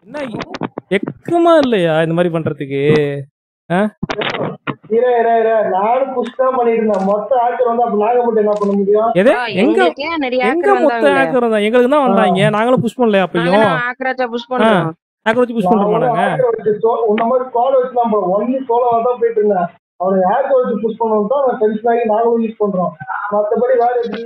என்ன எக்கமா இல்லையா இந்த மாதிரி பண்றதுக்கு இரு இரு இரு நானும் புஷ் தான் பண்ணிட்டு இருந்தேன் மொத்த ஆட்கள் வந்து அப்ப நாங்க மட்டும் என்ன பண்ண முடியும் எது bro, எங்க எங்களுக்கே நிறைய எங்க hacker மொத்த வந்தாங்க. ஹேக்கர் தான் எங்களுக்கு தான் வந்தாங்க நாங்களும் புஷ் பண்ணலையா அப்பயும் நாங்களும் hacker-ஆச்சா push பண்றோம். ஹேக்கர் வச்சு புஷ் பண்ற மாட்டாங்க hacker வச்சு சோ- உன்ன மாதிரி ஸ்குவாட் வச்சு நம்ம ஒன்லி சோலோவா தான் போயிட்டு இருந்தேன் அவனை ஹேக்கர் வச்சு புஷ் பண்ணணும் தான் நான் டென்ஷன் ஆகி நாங்களும் யூஸ் பண்றோம் மத்தபடி வேற எப்படி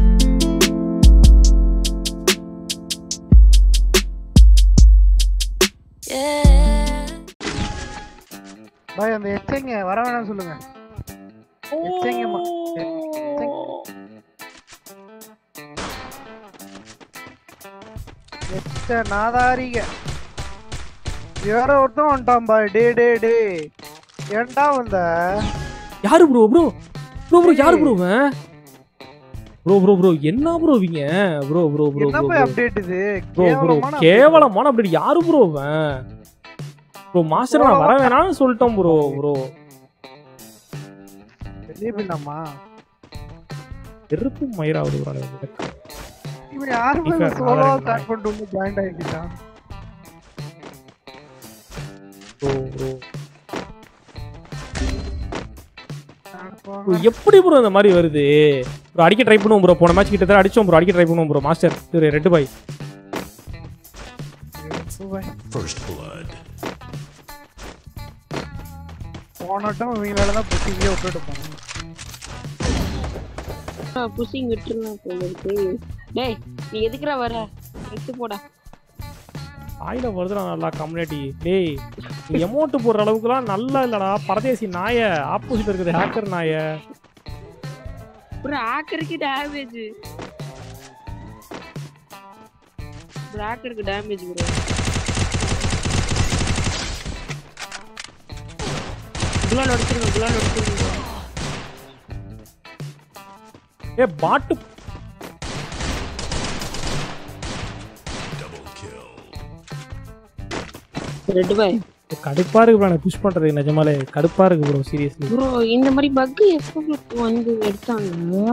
பாய் அந்த எச்சைங்க வர வேணாம்னு சொல்லுங்க எச்சைங்கம்மா எச்ச நாதாரிக வேற ஒருத்தன் வந்துட்டான் பாய் டே டே டே ஏன்டா வந்த யாரு ப்ரோ ப்ரோ ப்ரோ ப்ரோ யாரு ப்ரோ ப்ரோ ப்ரோ ப்ரோ என்ன ப்ரோ இவங்க ப்ரோ ப்ரோ ப்ரோ என்ன ப்ரோ போய் அப்டேட் இது ப்ரோ ப்ரோ கேவலமான கேவலமான அப்படி யாரு ப்ரோ ப்ரோ மாஸ்டர் நான் வர வேணாம்னு சொல்லிட்டேன் ப்ரோ ப்ரோ வெளியே போயிடலாமா எருப்பு மயிராவது ப்ரோ இவன் யாருமே இப்ப சோலோவா நாராயணன் ஸ்டார்ட் பண்ணிட்டு வந்து ஜாயின் ஆகிட்டான் ப்ரோ ப்ரோ ப்ரோ, எப்படி ப்ரோ இந்த மாதிரி வருது ப்ரோ அடிக்க ட்ரை பண்ணுவோம் ப்ரோ போன மேட்ச் கிட்ட அடிச்சோம் ப்ரோ அடிக்க ட்ரை பண்ணுவோம் ப்ரோ மாஸ்டர் சரி ரெட்டு பாய் First blood. போனட்டும் இவங்க வேலை தான் புத்திங்கே விட்டுட்டு போனோம் புஷிங் விட்டுருலாம் போல இருக்கு டேய் நீ எதுக்குடா வர எடுத்து போடா ஆயில வருதுடா நல்லா கம்யூனிட்டி டேய் நீ எமௌண்ட் போடுற அளவுக்குலாம் நல்லா இல்லடா பரதேசி நாய ஆப்போசிட் இருக்குது ஹேக்கர் நாய ப்ரோ ஹேக்கருக்கு டேமேஜ் ப்ரோ ஹேக்கருக்கு டேமேஜ் ப்ரோ குலால் அடிச்சிருங்க குலால் அடிச்சிருங்க ஏ பாட்டு Double kill. ரெட் பாய் கடுப்பா இருக்கு ப்ரோ எனக்கு புஷ் பண்றது நிஜமாலே கடுப்பா இருக்கு ப்ரோ சீரியஸ்லி ப்ரோ இந்த மாதிரி பக் எப்போ bro வந்து எடுத்தாங்க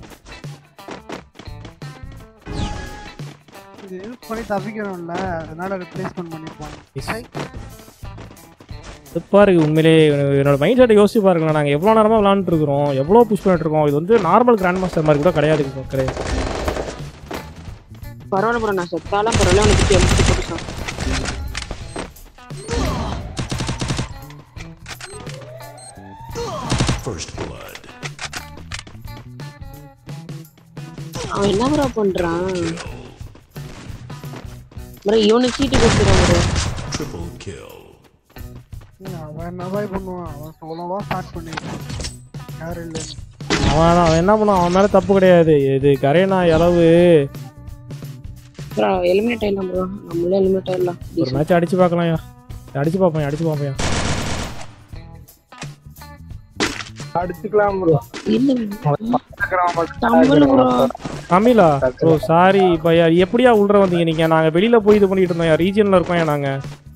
இது யூஸ் பண்ணி தப்பிக்கணும்ல அதனால ரிப்ளேஸ்மெண்ட் பண்ணிருப்பாங்க கடுப்பா இருக்கு உண்மையிலே என்னோட மைண்ட் செட்டை யோசிச்சு பாருங்க நாங்க எவ்வளவு நேரமா விளாண்டுட்டு இருக்கிறோம் எவ்வளவு புஷ் பண்ணிட்டு இருக்கோம் இது வந்து நார்மல் கிராண்ட் மாஸ்டர் மாதிரி கூட கிடையாது bro, கிடையாது பரவாயில்ல ப்ரோ நான் செத்தாலும் பரவாயில்ல உனக்கு எழுத்து போட்டுச்சான் First blood. அவன் என்ன ப்ரோ பண்றான் ப்ரோ இவனுக்கு சீட்டு கொடுத்துறான் ப்ரோ Triple kill. அவன் என்ன பாய் பண்ணுவான் அவன் சோலோவா ஸ்டார்ட் பண்ணிருக்கான் யாரும் இல்லை அவன் அவன் என்ன பண்ணுவான் அவன் மேல தப்பு கிடையாது இது கரையனா அளவு ப்ரோ எலிமினேட் ஆயிடலாம் ப்ரோ நம்மளே எலிமினேட் ஆயிடலாம் ஒரு மேட்ச் அடிச்சு பார்க்கலாம் அடிச்சு பார்ப்போம் அடிச்சு பார்ப்போம் அடிச்சுக்கலாம் ப்ரோ இல்ல தமிழ் ப்ரோ தமிழா ஓ சாரி பையா எப்படியா உள்ள வந்தீங்க நீங்க நாங்க வெளியில போய் இது பண்ணிட்டு இருந்தோம் ரீஜன்ல இருக்கோம் நாங்க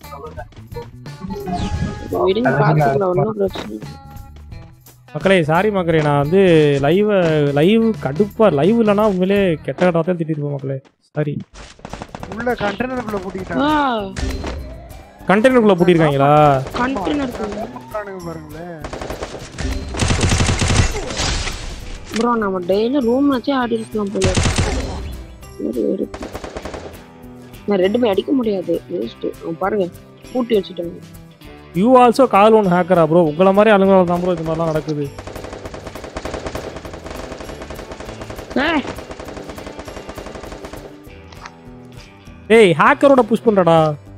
விடுங்க பாத்துக்கலாம் ஒன்றும் பிரச்சனை இல்ல. மக்களே சாரி மக்களே நான் வந்து லைவ் லைவ் கடுப்பா லைவ் இல்லைன்னா உண்மையிலே கெட்ட கட்டா தான் திட்டிட்டு இருப்போம் மக்களே சாரி உள்ள கண்டெய்னருக்குள்ள பூட்டிக்கிட்டான் ஆ கண்டெய்னருக்குள்ள பூட்டிருக்காங்களா கண்டெய்னர் பண்றானுங்க பாருங்களேன் ப்ரோ நம்ம டெய்லி ரூம் வச்சே ஆடி இருக்கலாம் போல சரி இருக்கு நான் ரெண்டு போய் அடிக்க முடியாது வேஸ்ட் பாருங்க பூட்டி வச்சுட்டாங்க யூ ஆல்சோ கால் ஒன் ஹேக்கரா ப்ரோ உங்களை மாதிரி ஆளுங்களால தான் ப்ரோ இது மாதிரிலாம் நடக்குது ஏய், டேய் ஹேக்கரோட புஷ் பண்றடா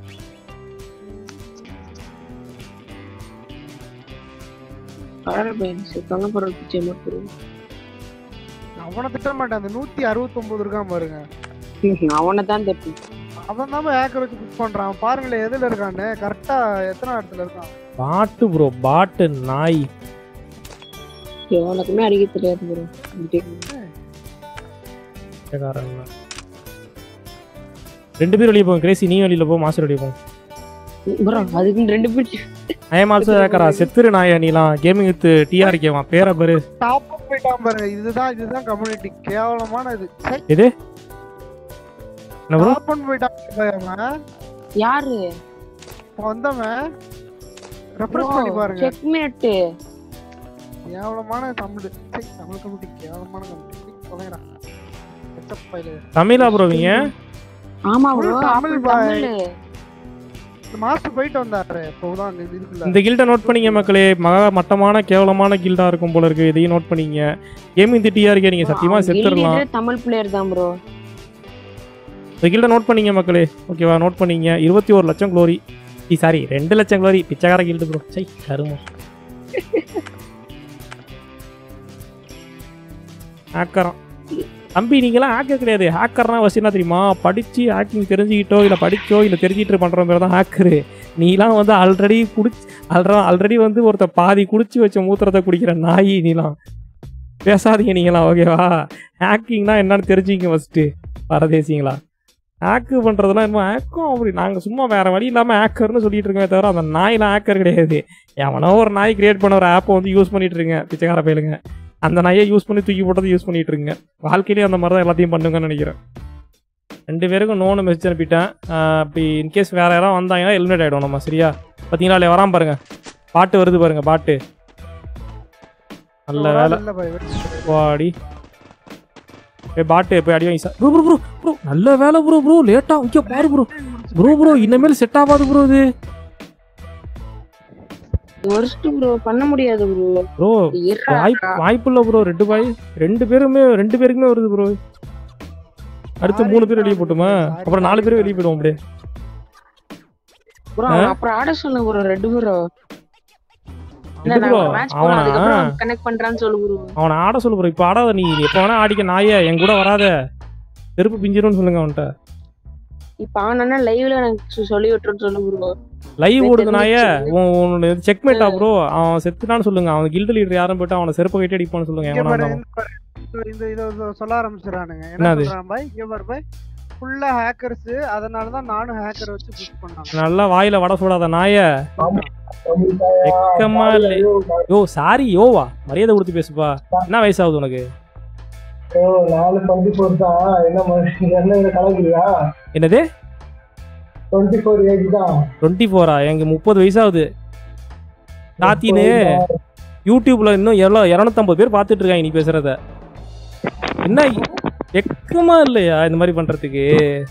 பரவாயில்ல பையன் செத்தாங்க பரவாயில்ல பிச்சை மட்டும் அவனை திட்ட மாட்டான் அந்த நூத்தி அறுபத்தொன்பது இருக்கான் பாருங்க அவனை தான் தப்பி அவன் தான் ஹேக்கர் வச்சு புஷ் பண்றான் பாருங்களேன் எதுல இருக்கான்னு கரெக்டா எத்தனை இடத்துல இருக்கான் பாட்டு ப்ரோ பாட்டு நாய் எவனுக்குமே அடிக்க தெரியாது ப்ரோ பிச்சைக்காரங்க. ரெண்டு பேரும் வெளியே போங்க கிரேசி நீ வெளியில போ மாஸ்டர் வெளியே போ ப்ரோ அதுக்கு ரெண்டு பேர் ஐ எம் ஆல்சோ ஹேக்கரா செத்துரு நாயா நீலாம் கேமிங் வித் டிஆர்கேவா பேர பேரு டாப் போயிட்டான் பாருங்க இதுதான் இதுதான் கம்யூனிட்டி கேவலமான இது எது என்ன ப்ரோ டாப் போயிட்டான் பாரு அவன் யாரு வந்தவன் ரெஃப்ரெஷ் பண்ணி பாருங்க செக்மேட் கேவலமான தமிழ் சீ, தமிழ் கமிட்டி கேவலமான கமிட்டி தொலைங்கடா பச்சப்பையில தமிழா ப்ரோ இவங்க ஆமா Full bro Tamil Tamil boy. Tamil இந்த மாஸ்டர் போயிட்டு வந்தாரு இப்போதான் அங்க இதுக்குள்ள இந்த கில்டை நோட் பண்ணிங்க மக்களே மகா மட்டமான கேவலமான கில்டா இருக்கும் போல இருக்கு இதையும் நோட் பண்ணிங்க கேமிங் திட்டியா இருக்கே நீங்க சத்தியமா அவன் செத்துடலாம் guild leader தமிழ் பிளேயர் தான் ப்ரோ இந்த கில்டை நோட் பண்ணிங்க மக்களே ஓகேவா நோட் பண்ணிங்க இருபத்தி ஒரு லட்சம் க்ளோரி சாரி ரெண்டு லட்சம் க்ளோரி பிச்சைக்கார கில்டு ப்ரோ சை கருமம் ஹேக்கரம் தம்பி நீங்களாம் ஹேக்கர் கிடையாது ஹேக்கர்னா வசதி என்ன தெரியுமா படித்து ஹேக்கிங் தெரிஞ்சுக்கிட்டோ இல்லை படிச்சோ இல்லை தெரிஞ்சுக்கிட்டு பண்ணுற மாதிரி தான் ஹேக்கரு நீலாம் வந்து ஆல்ரெடி குடிச்சு ஆல்ரெடி ஆல்ரெடி வந்து ஒருத்த பாதி குடிச்சு வச்ச மூத்திரத்தை குடிக்கிற நாய் நீலாம் பேசாதீங்க நீங்களாம் ஓகேவா ஹேக்கிங்னா என்னன்னு தெரிஞ்சுங்க ஃபஸ்ட்டு பரதேசிங்களா ஹேக்கு பண்ணுறதுலாம் என்னமோ ஹேக்கும் அப்படி நாங்கள் சும்மா வேறு வழி இல்லாமல் ஹேக்கர்னு சொல்லிட்டு இருக்கோமே தவிர அந்த நாயெலாம் ஹேக்கர் கிடையாது எவனோ ஒரு நாய் கிரியேட் பண்ண ஒரு ஆப்பை வந்து யூஸ் பண்ணிட்டு இருக்கேன் பிச்சைக்கார பயிலுங்க அந்த நாயை யூஸ் பண்ணி தூக்கி போட்டதை யூஸ் பண்ணிட்டு இருக்கேன் வாழ்க்கையிலேயே அந்த மாதிரி தான் எல்லாத்தையும் பண்ணுங்கன்னு நினைக்கிறேன் ரெண்டு பேருக்கும் நோனு மெசேஜ் அனுப்பிட்டேன் ஆஹ் அப்படி இன்கேஸ் வேறு யாராவது வந்தாங்கன்னா எலிமினேட் ஆகிடும் நம்ம சரியா பார்த்தீங்களா இல்லை வராம பாருங்க பாட்டு வருது பாருங்க பாட்டு நல்ல வேலை இல்ல பாய் வாடி ஏ பாட்டு போய் அடி வாங்கி ப்ரோ ப்ரோ ப்ரோ ப்ரோ நல்ல வேலை ப்ரோ ப்ரோ லேட்டாக இங்கே பாரு ப்ரோ ப்ரோ ப்ரோ இனிமேல் செட் ஆகாது ப்ரோ இது ஒர்ஸ்ட் ப்ரோ பண்ண முடியாது ப்ரோ ப்ரோ வாய்ப்பு வாய்ப்பு இல்லை ப்ரோ ரெண்டு பாய் ரெண்டு பேருமே ரெண்டு பேருக்குமே வருது ப்ரோ அடுத்து மூணு பேர் வெளியே போட்டுமா அப்புறம் நாலு பேர் வெளியே போயிடுவோம் அப்படியே ப்ரோ அப்புறம் ஆட சொல்லுங்க ப்ரோ ரெண்டு ப்ரோ இல்ல ரெண்டு நான் ப்ரோ மேட்ச் அவனா போறோம் அதுக்கப்புறம் கனெக்ட் பண்றான்னு சொல்லு ப்ரோ அவனை ஆட சொல்லு ப்ரோ இப்போ ஆடாத நீ எப்போ வேணா ஆடிக்க நாயே என் கூட வராத செருப்பு பிஞ்சிரும்னு சொல்லுங்க அவன்கிட்ட இப்ப அவன் லைவ்ல எனக்கு சொ- சொல்லி விட்டுருன்னு சொல்லு ப்ரோ லைவ் ஓடுது தெரிஞ்சிச்சு. நாயே உன் செக்மேட்டா ப்ரோ அவன் செத்துட்டான்னு சொல்லுங்க அவன் கில்டு லீடர் யாரும் போயிட்டு அவனை செருப்பு கட்டி அடிப்பான்னு சொல்லுங்க இங்க எவனா பாரு, இருந்தாலும். இந்த பாரு, இந்த- இந்த இத இத சொல்ல ஆரம்பிச்சிடறானுங்க என்ன என்னது? சொல்றான் பாய் இங்க பாரு பாய் ஃபுல்லா ஹேக்கர்ஸ் அதனால தான் நானும் ஹேக்கர் வச்சு புஷ் பண்ணாங்க நல்லா வாயில வடை சுடாத நாய வெக்கமா இல்லை யோ சாரி யோவா மரியாதை கொடுத்து பேசுப்பா என்ன வயசாகுது உனக்கு ஓ, நாலு டுவெண்ட்டி ஃபோர் தான் என்ன மாதிரி என்ன இங்க கலக்குறியா என்னது டுவெண்ட்டி ஃபோர் ஏஜ் தான் டுவெண்ட்டி ஃபோரா எங்க முப்பது வயசாகுது நாத்தின்னு யூடியூப்ல இன்னும் எவ்வளோ இரநூத்தம்பது பேர் பார்த்துட்டு இருக்காங்க நீ பேசுறத என்ன வெக்கமா இல்லையா இந்த மாதிரி பண்றதுக்கு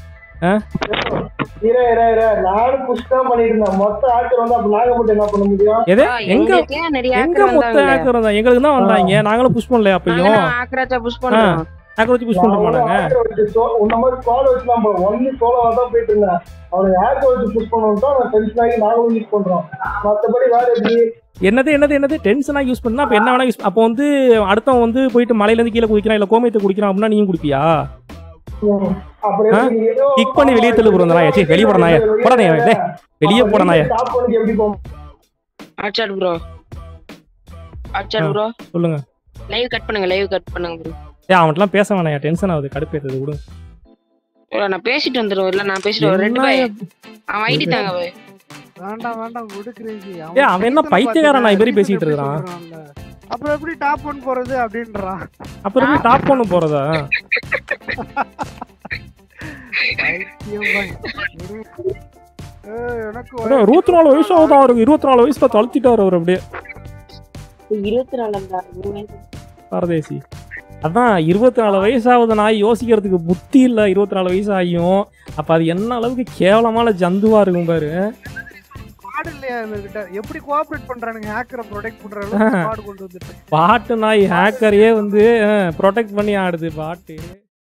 இரு இரு இரு நானும் புஷ் தான் பண்ணிட்டு இருந்தேன் மொத்த ஆக்டர் வந்து அப்ப நாங்க மட்டும் என்ன பண்ண முடியும் எது ஆ, எங்க எங்களுக்கே நிறைய எங்க hacker மொத்த வந்தாங்க. ஹேக்கர் தான் எங்களுக்கு தான் வந்தாங்க நாங்களும் புஷ் பண்ணல அப்பயும் நாங்களும் hacker-ஆச்சா push பண்றோம். ஹேக்கர் வச்சு புஷ் பண்ண மாட்டாங்க hacker வச்சு so- உன்ன மாதிரி ஸ்குவாட் வச்சு நம்ம ஒன்லி சோலோவா தான் போயிட்டு இருந்தேன் அவனை ஹேக்கர் வச்சு புஷ் பண்ணணும் தான் நான் டென்ஷன் ஆகி நாங்களும் யூஸ் பண்றோம் மத்தபடி வேற எப்படி என்னது என்னது என்னது டென்ஷனாக யூஸ் பண்ணா அப்போ என்ன வேணா யூஸ் அப்போ வந்து அடுத்தவன் வந்து போயிட்டு மலையிலேருந்து கீழே குதிக்கிறான் இல்லை கோமயத்தை குடிக்கிறான் அப்படின்னா நீயும் குடிப்பியா ம், அப்புறம் எப்படி நீ ஏதோ கிக் பண்ணி வெளியே தள்ளு ப்ரோ அந்த நாயை சீ வெளியே போட நாயை போட நாயை டேய், வெளியே போட நாயை ஸ்டாப் பண்ணி எப்படி போகும் ஆச்சாட் bro. ஆச்சாட் ஆ. bro. சொல்லுங்க live cut பண்ணுங்க live cut பண்ணுங்க bro. ஏ அவன்கிட்டலாம் பேச வேணாம் டென்ஷன் ஆகுது கடுப்பேற்றுது விடு bro, நான் பேசிட்டு வந்துடுவேன் இல்ல நான் பேசிட்டு வரேன். ரெண்டு பாய் அவன் ஐடி தாங்க பாய் வேண்டாம் வேண்டாம் விடு crazy. ஏய், அவன் என்ன பைத்தியத்துல பைத்தியக்காரன் நாய் மாதிரி பாத்தீங்கன்னா பேசிட்டு எப்படி இருக்கிறான்? சொல்றான்ல. அப்புறம் எப்படி டாப் ஒன் போறது அப்படின்றான் அப்புறம் எப்படி டாப் பண்ண போறதா பைத்தியம் பாய். விடு. ஏய், எனக்கு அடே, இருபத்தி நாலு வயசு ஆகுது அவருக்கு இருபத்தி நாலு வயசுல தளர்த்திட்டாரு அவர் அப்படியே இருபத்தி நாலு பரதேசி அதான் இருபத்தி நாலு வயசாகுது நாய் யோசிக்கிறதுக்கு புத்தி இல்லை இருபத்தி நாலு வயசு ஆகியும் அப்போ அது என்ன அளவுக்கு கேவலமான ஜந்துவா இருக்கும் பாரு ஸ்குவாட் இல்லையா இவர்கிட்ட எப்படி கோஆபரேட் பண்றானுங்க ஹேக்கரை ப்ரொடெக்ட் பண்ற அளவுக்கு ஸ்குவாட் கொண்டு வந்துட்டு பாட்டு நாய் ஹேக்கரையே வந்து ப்ரொடெக்ட் பண்ணி ஆடுது பாட்டு